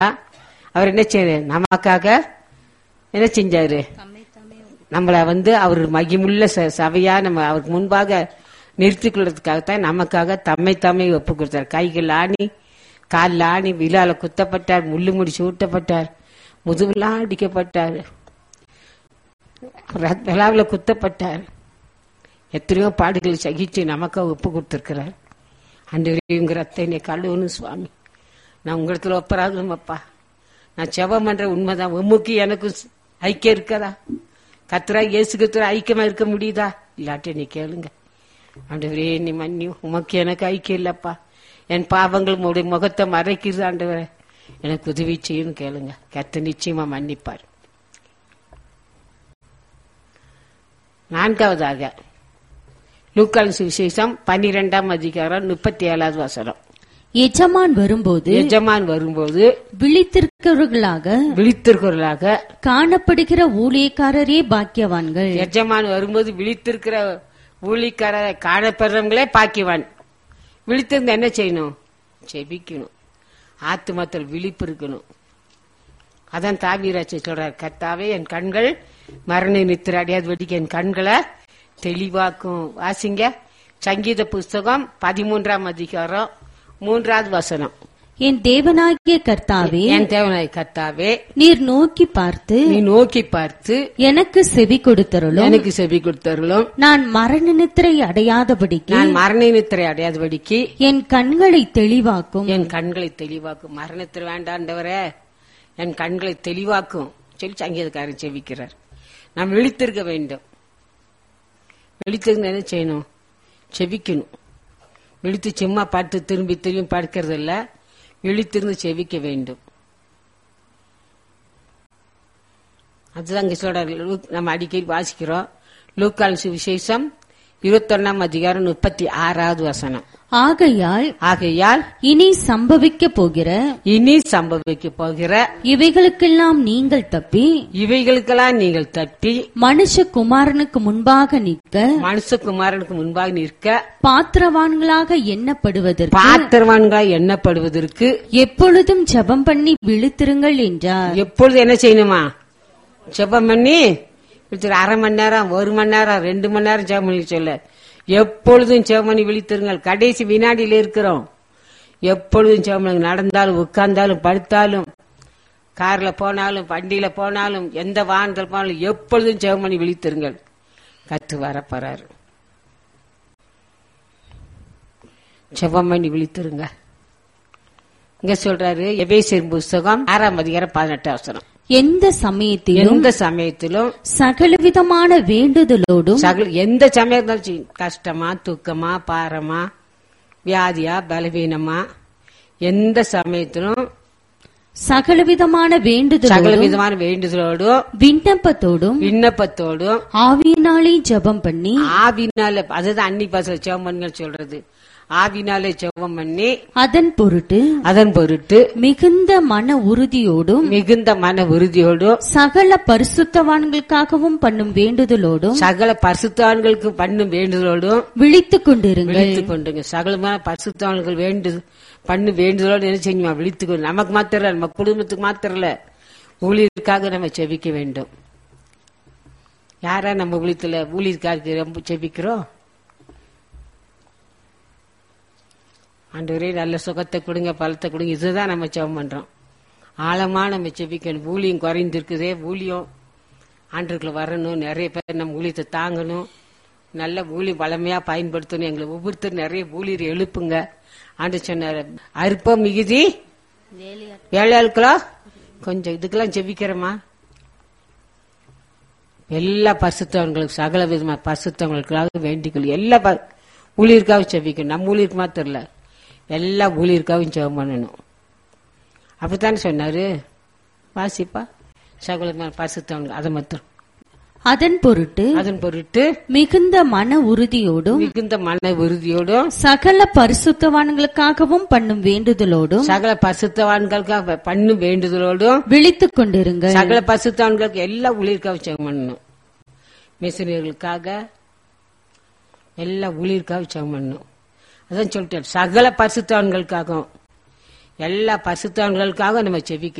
அவர் என்ன செய்யறாரு நமக்காக என்ன செஞ்சாரு நம்மள வந்து அவர் மகிமுள்ள ச- சபையா நம்ம அவருக்கு முன்பாக நிறுத்திக் கொள்றதுக்காகத்தான் நமக்காக தம்மை தம்மை ஒப்பு கொடுத்தார் கைகள் ஆணி காலில் ஆணி விழால குத்தப்பட்டார் முள்ளு முடிச்சு ஊட்டப்பட்டார் முதுகுலாம் அடிக்கப்பட்டார் ரத்- விழாவுல குத்தப்பட்டார் எத்தனையோ பாடுகளை சகிச்சு நமக்காக ஒப்பு கொடுத்திருக்கிறார் அன்று உங்க ரத்தை என்னை கழுவணும் சுவாமி நான் உங்களிடத்துல ஒப்பராகணுமப்பா நான் செவம் பண்ற உண்மைதான் உமக்கு எனக்கு ஐக்கியம் இருக்கதா கத்துரா இயேசு கத்துரா ஐக்கியமா இருக்க முடியுதா இல்லாட்டி நீ கேளுங்க ஆண்டவரே நீ மன்னி உமக்கு எனக்கு ஐக்கியம் இல்லப்பா என் பாவங்கள் உடைய முகத்தை மறைக்கிறது ஆண்டவரே எனக்கு உதவி செய்யணும் கேளுங்க கத்த நிச்சயமா மன்னிப்பார் நான்காவதாக லூக்கான் சுவிசேஷம் பன்னிரெண்டாம் அதிகாரம் முப்பத்தி ஏழாவது வசனம் எஜமான் வரும்போது எஜமான் வரும்போது விழித்திருக்கிறவர்களாக விழித்திருக்கிறவர்களாக காணப்படுகிற ஊழியக்காரரே பாக்கியவான்கள் எஜமான் வரும்போது விழித்திருக்கிற ஊழிக்கார காணப்படுறவங்களே பாக்கிவான் விழித்திருந்தா என்ன செய்யணும் செபிக்கணும் ஆத்துமத்தில் விழிப்பு இருக்கணும் அதான் தாவீராட்சி சொல்றார் கர்த்தாவே என் கண்கள் மரண நித்திர அடையாது வெடிக்க என் கண்களை தெளிவாக்கும் வாசிங்க சங்கீத புஸ்தகம் பதிமூன்றாம் அதிகாரம் மூன்றாவது வசனம் என் தேவனாகிய கர்த்தாவே என் தேவனாய் கர்த்தாவே நீர் நோக்கி பார்த்து நீ நோக்கி பார்த்து எனக்கு செவி கொடுத்தருளும் எனக்கு செவி கொடுத்தருளும் நான் மரண நித்திரை அடையாதபடிக்கு நான் மரண நித்திரை அடையாதபடிக்கு என் கண்களை தெளிவாக்கும் என் கண்களை தெளிவாக்கும் மரணத்தில் வேண்டாண்டவரே என் கண்களை தெளிவாக்கும் சொல்லி சங்கீதக்காரன் செவிக்கிறார் நாம் விழித்திருக்க வேண்டும் விழித்திருந்த என்ன செய்யணும் செவிக்கணும் விழித்து சும்மா பார்த்து திரும்பி திரும்பி பார்க்கறது இல்ல விழித்திருந்து செவிக்க வேண்டும் அதுதான் இங்க சொல்றாரு லூக்- நம்ம அடிக்கடி வாசிக்கிறோம் லூக்கால் சுவிசேஷம் இருபத்தொன்னாம் அதிகாரம் முப்பத்தி ஆறாவது வசனம் ஆகையால் ஆகையால் இனி சம்பவிக்க போகிற இனி சம்பவிக்க போகிற இவைகளுக்கெல்லாம் நீங்கள் தப்பி இவைகளுக்கெல்லாம் நீங்கள் தட்டி மனுஷகுமாரனுக்கு முன்பாக நிற்க மனுஷகுமாரனுக்கு முன்பாக நிற்க பாத்திரவான்களாக எண்ணப்படுவதற்கு பாத்திரவான்களாய் எண்ணப்படுவதற்கு எப்பொழுதும் ஜெபம் பண்ணி விழித்திருங்கள் என்றார் எப்பொழுது என்ன செய்யணுமா ஜெபம் பண்ணி விழித்திரு அரை மணி நேரம் ஒரு மணி நேரம் ரெண்டு மணி நேரம் ஜெபம் பண்ணி சொல்ல எப்பொழுதும் ஜெபம் பண்ணி விழித்திருங்கள் கடைசி வினாடியில இருக்கிறோம் எப்பொழுதும் ஜெபம் பண்ணுங்க நடந்தாலும் உட்கார்ந்தாலும் படுத்தாலும் கார்ல போனாலும் வண்டியில போனாலும் எந்த வாகனத்தில் போனாலும் எப்பொழுதும் ஜெபம் பண்ணி விழித்திருங்கள் கத்து வரப்போறாரு ஜெபம் பண்ணி விழித்திருங்க இங்க சொல்றாரு எபேசியர் புஸ்தகம் ஆறாம் அதிகாரம் பதினெட்டு அவசரம் எந்த சமயத்திலும் எந்த சமயத்திலும் சகலவிதமான வேண்டுதலோடும் சகல எந்த சமயத்திலும் சரி, கஷ்டமா துக்கமா பாரமா வியாதியா பலவீனமா எந்த சமயத்திலும் சகலவிதமான சகல வேண்டுதலோடும் விதமான வேண்டுதலோடும் விண்ணப்பத்தோடும் விண்ணப்பத்தோடும் ஆவியினாலே ஜெபம் பண்ணி ஆவினால அதுதான் அன்னி பாசல செவம் பண்ணுங்க சொல்றது ஆவினாலே செவம் பண்ணி அதன் பொருட்டு அதன் பொருட்டு மிகுந்த மன உறுதியோடும் மிகுந்த மன உறுதியோடும் சகல பரிசுத்தவான்களுக்காகவும் பண்ணும் வேண்டுதலோடும் சகல பரிசுத்தான்களுக்கு பண்ணும் வேண்டுதலோடும் விழித்துக் கொண்டிருங்கள் விழித்துக் கொண்டுங்க சகலமான பரிசுத்தவான்கள் வேண்டு பண்ணு வேண்டுதலோடு என்ன செய்யுமா விழித்துக் கொண்டு நமக்கு மாத்திரம் இல்ல, நம்ம குடும்பத்துக்கு மாத்திரம் இல்ல ஊழியருக்காக நம்ம செபிக்க வேண்டும் யாரா நம்ம ஊழியத்துல ஊழியருக்காக ரொம்ப செபிக்கிறோம் ஆண்டவரே நல்ல சுகத்தை கொடுங்க பலத்தை கொடுங்க இதுதான் நம்ம ஜெபம் பண்றோம் ஆழமா நம்ம செபிக்கணும் ஊழியம் குறைந்திருக்குதே ஊழியம் ஆண்டுக்குள்ள வரணும் நிறைய பேர் நம்ம ஊழியத்தை தாங்கணும் நல்ல ஊழி வளமையா பயன்படுத்தணும் எங்களை ஒவ்வொருத்தரும் நிறைய ஊழியர் எழுப்புங்க ஆண்டு சொன்னார் அற்பம் மிகுதி வேலையாட்களோ கொஞ்சம் இதுக்கெல்லாம் ஜெபிக்கிறோமா எல்லா பரிசுத்தவங்களுக்கு சகல விதமான பரிசுத்தவங்களுக்காக வேண்டிக்கொள் எல்லா ப- ஊழியருக்காக செபிக்கணும் நம்ம ஊழியருக்கு மாத்திரம் இல்ல எல்லா ஊழியருக்காகவும் ஜெபம் பண்ணணும் அப்படித்தானே சொன்னாரு வாசிப்பா சகல விதமான பரிசுத்தவங்க அதை மாத்திரம் அதன் பொருட்டு அதன் பொருட்டு மிகுந்த மன உறுதியோடும் மிகுந்த மன உறுதியோடும் சகல பரிசுத்தவான்களுக்காகவும் பண்ணும் வேண்டுதலோடும் சகல பரிசுத்தவான்களுக்காக பண்ணும் வேண்டுதலோடும் விழித்துக் கொண்டிருங்கள் சகல பரிசுத்தவான்களுக்கு எல்லா ஊழியருக்காக ஜெபம் பண்ணணும் மிஷினர்களுக்காக எல்லா ஊழியருக்காக ஜெபம் பண்ணணும் அதான் சொல்லிட்டார் சகல பரிசுத்தவான்களுக்காகவும் எல்லா பரிசுத்தவான்களுக்காக நம்ம செபிக்கிறோம்